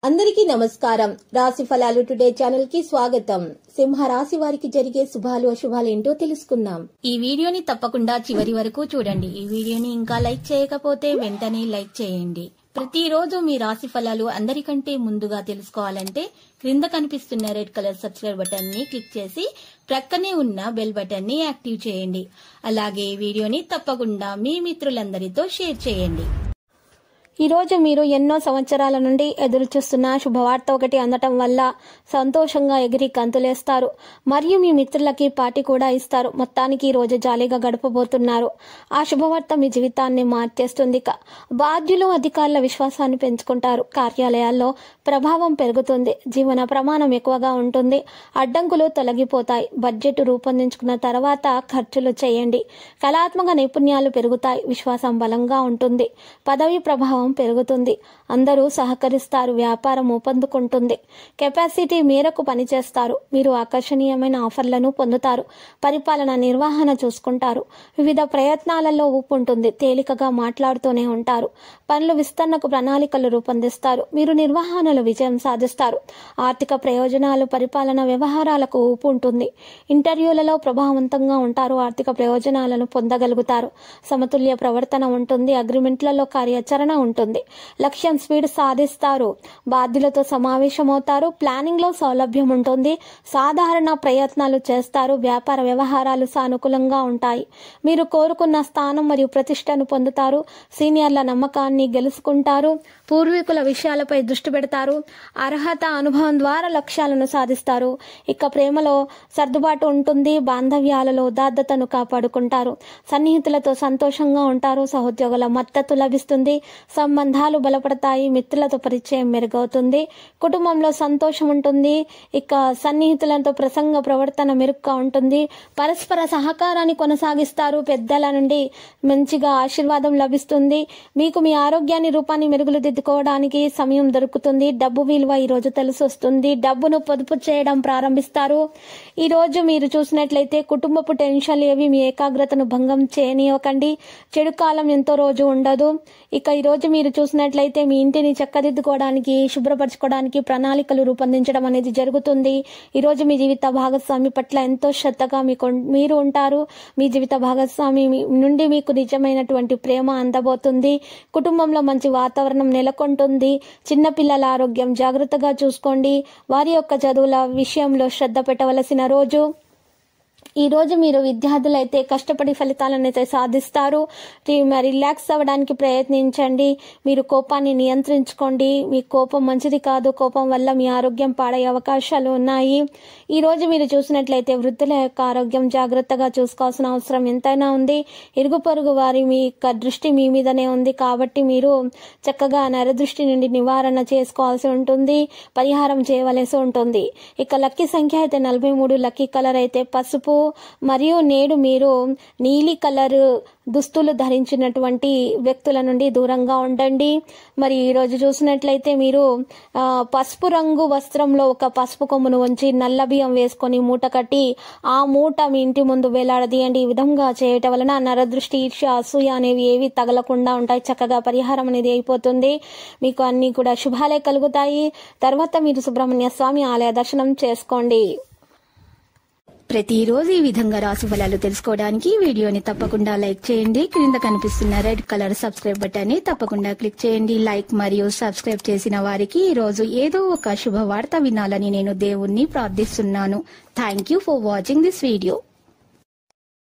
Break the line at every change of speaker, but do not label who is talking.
అందరికీ నమస్కారం రాశి ఫలాలు టుడే ఛానల్ కి స్వాగతం సింహ రాశి వారికి జరిగే శుభాలు అశుభాలు ఏంటో తెలుసుకుందాం
ఈ వీడియోని తప్పకుండా చివరి వరకు చూడండి ఈ వీడియోని ఇంకా లైక్ చేయకపోతే వెంటనే లైక్ చేయండి ప్రతిరోజు మీ రాశి ఫలాలు అందరికంటే ముందుగా తెలుసుకోవాలంటే క్రింద కనిపిస్తున్న రెడ్ కలర్ సబ్స్క్రైబ్ బటన్ ని క్లిక్ చేసి ప్రక్కనే ఉన్న బెల్ బటన్ ని యాక్టివ్ చేయండి అలాగే ఈ వీడియోని తప్పకుండా మీ మిత్రులందరితో షేర్ చేయండి
ఈ రోజు మీరు ఎన్నో సంవత్సరాల నుండి ఎదురు చూస్తున్న శుభవార్త ఒకటి అందటం వల్ల సంతోషంగా ఎగిరి కంతులేస్తారు మరియు మీ మిత్రులకి పార్టీ కూడా ఇస్తారు మొత్తానికి ఈ రోజు జాలీగా గడపబోతున్నారు ఆ శుభవార్త మీ జీవితాన్ని మార్చేస్తుంది ఇక బాధ్యులు అధికారుల విశ్వాసాన్ని పెంచుకుంటారు కార్యాలయాల్లో ప్రభావం పెరుగుతుంది జీవన ప్రమాణం ఎక్కువగా ఉంటుంది అడ్డంకులు తొలగిపోతాయి బడ్జెట్ రూపొందించుకున్న తర్వాత ఖర్చులు చేయండి కళాత్మక నైపుణ్యాలు పెరుగుతాయి విశ్వాసం బలంగా ఉంటుంది పదవి ప్రభావం పెరుగుతుంది అందరూ సహకరిస్తారు వ్యాపారం ఊపందుకుంటుంది కెపాసిటీ మేరకు పనిచేస్తారు మీరు ఆకర్షణీయమైన ఆఫర్లను పొందుతారు పరిపాలన నిర్వహణ చూసుకుంటారు వివిధ ప్రయత్నాలలో ఊపు ఉంటుంది తేలికగా మాట్లాడుతూనే ఉంటారు పనులు విస్తరణకు ప్రణాళికలు రూపొందిస్తారు మీరు నిర్వహణలో విజయం సాధిస్తారు ఆర్థిక ప్రయోజనాలు పరిపాలన వ్యవహారాలకు ఊపు ఉంటుంది ఇంటర్వ్యూలలో ప్రభావవంతంగా ఉంటారు ఆర్థిక ప్రయోజనాలను పొందగలుగుతారు సమతుల్య ప్రవర్తన ఉంటుంది అగ్రిమెంట్లలో కార్యాచరణ ఉంటుంది లక్ష్యం స్పీడ్ సాధిస్తారు బాధ్యులతో సమావేశమవుతారు ప్లానింగ్ లో సౌలభ్యం ఉంటుంది సాధారణ ప్రయత్నాలు చేస్తారు వ్యాపార వ్యవహారాలు సానుకూలంగా ఉంటాయి మీరు కోరుకున్న స్థానం మరియు ప్రతిష్టను పొందుతారు సీనియర్ల నమ్మకాన్ని గెలుచుకుంటారు పూర్వీకుల విషయాలపై దృష్టి పెడతారు అర్హత అనుభవం ద్వారా లక్ష్యాలను సాధిస్తారు ఇక ప్రేమలో సర్దుబాటు ఉంటుంది బాంధవ్యాలలో ఉదాత్తతను కాపాడుకుంటారు సన్నిహితులతో సంతోషంగా ఉంటారు సహోద్యోగుల మద్దతు లభిస్తుంది సంబంధాలు బలపడతాయి మిత్రులతో పరిచయం మెరుగవుతుంది కుటుంబంలో సంతోషం ఉంటుంది ఇక సన్నిహితులతో ప్రసంగ ప్రవర్తన మెరుగ్గా ఉంటుంది పరస్పర సహకారాన్ని కొనసాగిస్తారు పెద్దల నుండి మంచిగా ఆశీర్వాదం లభిస్తుంది మీకు మీ ఆరోగ్యాన్ని రూపాన్ని మెరుగులు దిద్దుకోవడానికి సమయం దొరుకుతుంది డబ్బు విలువ ఈ రోజు తెలిసి వస్తుంది డబ్బును పొదుపు చేయడం ప్రారంభిస్తారు ఈ రోజు మీరు చూసినట్లయితే కుటుంబపు టెన్షన్లు ఏవి మీ ఏకాగ్రతను భంగం చేయనివ్వకండి చెడు కాలం ఎంతో రోజు ఉండదు ఇక ఈ రోజు మీరు చూసినట్లయితే మీ ఇంటిని చక్కదిద్దుకోవడానికి శుభ్రపరచుకోవడానికి ప్రణాళికలు రూపొందించడం అనేది జరుగుతుంది ఈ రోజు మీ జీవిత భాగస్వామి పట్ల ఎంతో శ్రద్ధగా మీకు మీరు ఉంటారు మీ జీవిత భాగస్వామి మీ- నుండి మీకు నిజమైనటువంటి ప్రేమ అందబోతుంది కుటుంబంలో మంచి వాతావరణం నెలకొంటుంది చిన్నపిల్లల ఆరోగ్యం జాగ్రత్తగా చూసుకోండి వారి యొక్క చదువుల విషయంలో శ్రద్ధ పెట్టవలసిన రోజు ఈ రోజు మీరు విద్యార్థులైతే కష్టపడి ఫలితాలను అయితే సాధిస్తారు రి- మరి రిలాక్స్ అవ్వడానికి ప్రయత్నించండి మీరు కోపాన్ని నియంత్రించుకోండి మీ కోపం మంచిది కాదు కోపం వల్ల మీ ఆరోగ్యం పాడయ్యే అవకాశాలు ఉన్నాయి ఈ రోజు మీరు చూసినట్లయితే వృద్ధుల యొక్క ఆరోగ్యం జాగ్రత్తగా చూసుకోవాల్సిన అవసరం ఎంతైనా ఉంది ఇరుగు పొరుగు వారి మీ యొక్క దృష్టి మీ మీదనే ఉంది కాబట్టి మీరు చక్కగా నరదృష్టి నుండి నివారణ చేసుకోవాల్సి ఉంటుంది పరిహారం చేయవలసి ఉంటుంది ఇక లక్కీ సంఖ్య అయితే నలభై మూడు లక్కీ కలర్ అయితే పసుపు మరియు నేడు మీరు నీలి కలర్ దుస్తులు ధరించినటువంటి వ్యక్తుల నుండి దూరంగా ఉండండి మరి ఈరోజు చూసినట్లయితే మీరు ఆ, పసుపు రంగు వస్త్రంలో ఒక పసుపు కొమ్మును ఉంచి నల్ల బియ్యం వేసుకొని మూట కట్టి ఆ మూట మీ ఇంటి ముందు వేలాడదీయండి ఈ విధంగా చేయటం వలన నరదృష్టి ఈర్ష్య అసూయ అనేవి ఏవి తగలకుండా ఉంటాయి చక్కగా పరిహారం అనేది అయిపోతుంది మీకు అన్ని కూడా శుభాలే కలుగుతాయి తర్వాత మీరు సుబ్రహ్మణ్య స్వామి ఆలయ దర్శనం చేసుకోండి
ప్రతిరోజు ఈ విధంగా రాశి ఫలాలు తెలుసుకోవడానికి ఈ వీడియోని తప్పకుండా లైక్ చేయండి క్రింద కనిపిస్తున్న రెడ్ కలర్ సబ్స్క్రైబ్ బటన్ ని తప్పకుండా క్లిక్ చేయండి లైక్ మరియు సబ్స్క్రైబ్ చేసిన వారికి ఈ రోజు ఏదో ఒక శుభవార్త వినాలని నేను దేవుణ్ణి ప్రార్థిస్తున్నాను thank you for watching this video